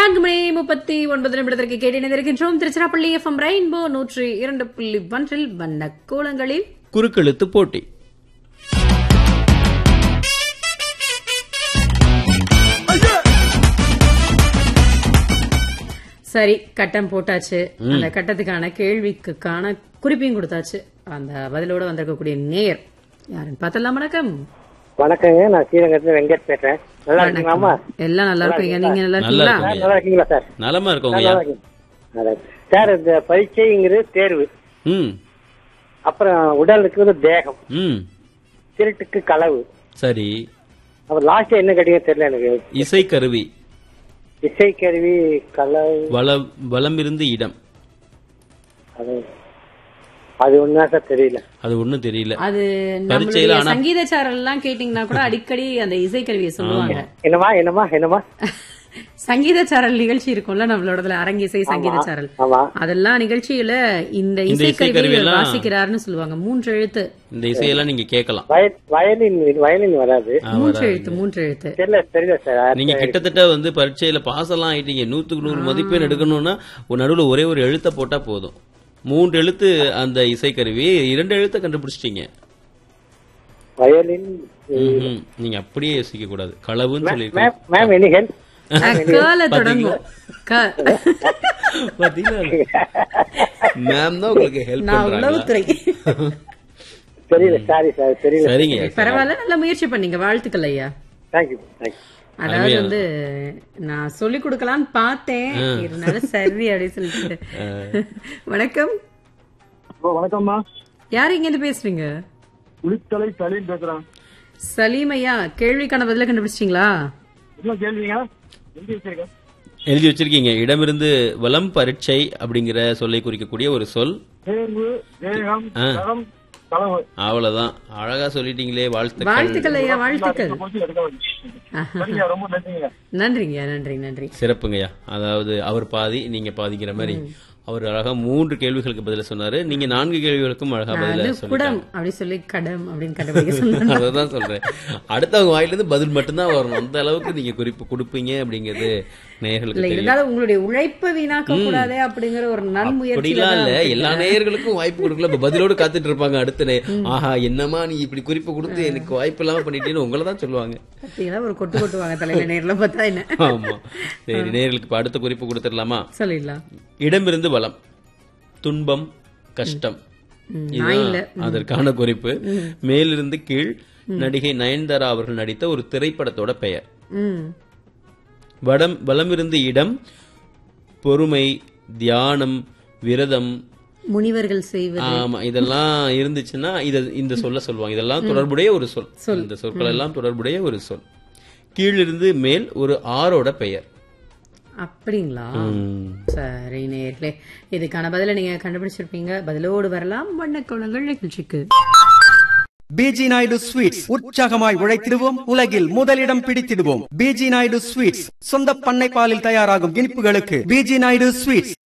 நான்கு மணி முப்பத்தி ஒன்பது நிமிடத்திற்கு கேட்டு இணைந்திருக்கின்றோம் திருச்சிராப்பள்ளி எஃப்எம் ரெயின்போ நூற்றி இரண்டு புள்ளி ஒன்றில் வண்ண கோலங்களில் குறுக்கெழுத்து போட்டி சரி கட்டம் போட்டாச்சு அந்த கட்டத்துக்கான கேள்விக்குக்கான குறிப்பையும் கொடுத்தாச்சு அந்த பதிலோட வந்திருக்கக்கூடிய நேர் யாருன்னு பார்த்தலாம் வணக்கம் வணக்கங்க நான் ஸ்ரீரங்கத்துல வெங்கட் பேசுறேன் நல்லா இருக்கீங்களாமா எல்லாம் நல்லா இருக்கீங்க நீங்க நல்லா நல்லா இருக்கீங்களா இருக்கீங்க. நல்லா இருக்கீங்களா சார் நலமா இருக்கோங்க நல்லா இருக்கீங்க நல்லா இருக்கு. சார் இந்த பரீட்சைங்கிறது தேர்வு ம் அப்புறம் உடலுக்கு வந்து தேகம் ம் திருட்டுக்கு களவு சரி அப்புறம் லாஸ்ட் என்ன கேட்டீங்க தெரியல எனக்கு இசைக்கருவி இசைக்கருவி களவு வளம் வலமிருந்து இடம் அது அது ஒண்ணுதான் சார் தெரியல அது ஒண்ணும் தெரியல அது பரீட்சையில நம்மளுடைய ஆனா- சங்கீத சாரல் எல்லாம் கேட்டீங்கன்னா கூட அடிக்கடி அந்த இசைக்கருவியை சொல்லுவாங்க என்னமா என்னமா என்னமா சங்கீத சாரல் நிகழ்ச்சி இருக்கும்ல நம்மளோடதுல அரங்கிசை சங்கீத சாரல் ஆமா அதெல்லாம் நிகழ்ச்சியில இந்த இந்த இசைக்கருவி இசைக்கருவி எல்லாம் வாசிக்கிறாருன்னு சொல்லுவாங்க மூன்று எழுத்து இந்த இசையெல்லாம் நீங்க கேட்கலாம் வய- வயலின் வயலின் வராது ஆ, மூன்று வராது. எழுத்து மூன்று எழுத்து தெரியல தெரியல சார் நீங்க கிட்டத்தட்ட வந்து பரீட்சையில பாஸ் எல்லாம் ஆயிட்டீங்க நூத்துக்கு நூறு மதிப்பெண் எடுக்கணும்னா ஒரு நடுவுல ஒரே ஒரு எழுத்த போட்டா போதும் மூன்று எழுத்து அந்த இசைக்கருவி இரண்டு எழுத்த கண்டுபிடிச்சிட்டீங்க வயலின் ம்ஹும். நீங்க அப்படியே யோசிக்க கூடாது களவுன்னு சொல்லிருக்கேன் மேம் மேம் எனி ஹெல்ப் கால தொடங்கும் க- பாத்தீங்களா மேம் தான் உங்களுக்கு ஹெல்ப் நான் பண்றாங்க உளவுத்துறை தெரியல சாரி சார் தெரியல சரிங்க பரவாயில்ல நல்ல முயற்சி பண்ணீங்க வாழ்த்துக்கள் ஐயா தேங்க்யூ தேங்க்யூ அதாவது வந்து நான் சொல்லி கொடுக்கலாம்னு பார்த்தேன் இருந்தாலும் சரி அப்படின்னு சொல்லிட்டு வணக்கம் வணக்கம்மா யார் இங்க இருந்து பேசுறீங்க புலித்தலை சலீம் பேசுறேன் சலீம் ஐயா கேள்விக்கான பதில கண்டுபிடிச்சிட்டீங்களா என்ன கேள்விங்க எங்க வச்சிருக்கேன் எழுதி வச்சிருக்கீங்க இடமிருந்து வலம் பரீட்சை அப்படிங்கிற சொல்லை குறிக்கக்கூடிய ஒரு சொல் தேர்வு வேகம் ஆ. தரம் களவு அவ்வளவுதான் அழகா சொல்லிட்டீங்களே வாழ்த்துக்கள் வாழ்த்துக்கள் ஐயா வாழ்த்துக்கள் போச்சு எடுக்க வந்து. சரிங்க ரொம்ப நன்றிங்க நன்றிங்க நன்றி நன்றி சிறப்புங்கய்யா அதாவது அவர் பாதி நீங்க பாதிக்கிற மாதிரி அவர் அழகா மூன்று கேள்விகளுக்கு பதில சொன்னாரு நீங்க நான்கு கேள்விகளுக்கும் அழகா பதில அது சொன்னீங்க குடம் அப்படி சொல்லி கடம் அப்படின்னு கண்டுபிடிக்க சொன்னேன் அததான் சொல்றேன் அடுத்தவங்க வாயிலிருந்து பதில் மட்டும்தான் வரணும் அந்த அளவுக்கு நீங்க குறிப்பு கொடுப்பீங்க அப்படிங்கிறது நேயர்களுக்கு இல்ல தெரியும் இருந்தாலும் உங்களுடைய உழைப்பை வீணாக்க கூடாதே அப்படிங்கிற ஒரு நன்முயற்சியில அப்படிலாம் இல்ல தான் எல்லா நேயர்களுக்கும் வாய்ப்பு கொடுக்கல இப்ப பதிலோடு காத்துட்டு இருப்பாங்க அடுத்த நே ஆஹா என்னமா நீ இப்படி குறிப்பு கொடுத்து எனக்கு வாய்ப்பு இல்லாம பண்ணிட்டேன்னு உங்களை தான் சொல்லுவாங்க பாத்தீங்களா ஒரு கொட்டு கொட்டுவாங்க தலையில நேர்ல பார்த்தா என்ன ஆமா சரி நேயர்களுக்கு இப்ப அடுத்த குறிப்பு கொடுத்துடலாமா சொல்லிடலாம் இடமிருந்து வலம் துன்பம் கஷ்டம் ம், இதுதான் நான் இல்ல. அதற்கான குறிப்பு மேலிருந்து கீழ் நடிகை நயன்தாரா அவர்கள் நடித்த ஒரு திரைப்படத்தோட பெயர் ம் வடம் வலமிருந்து இடம் பொறுமை தியானம் விரதம் முனிவர்கள் செய்வது ஆமா இதெல்லாம் இருந்துச்சுன்னா இத இந்த சொல்ல சொல்லுவாங்க இதெல்லாம் தொடர்புடைய ஒரு சொல் இந்த சொற்கள் எல்லாம் தொடர்புடைய ஒரு சொல் கீழிருந்து மேல் ஒரு ஆறோட பெயர் அப்படிங்களா ம். சரி நேர்களே இதுக்கான பதில நீங்க கண்டுபிடிச்சிருப்பீங்க பதிலோடு வரலாம் வண்ணக்கோளங்கள் நிகழ்ச்சிக்கு பிஜி நாயுடு ஸ்வீட்ஸ் உற்சாகமாய் உழைத்திடுவோம் உலகில் முதலிடம் பிடித்திடுவோம் பிஜி நாயுடு ஸ்வீட்ஸ் சொந்த பண்ணை பாலில் தயாராகும் இனிப்புகளுக்கு பிஜி நாயுடு ஸ்வீட்ஸ்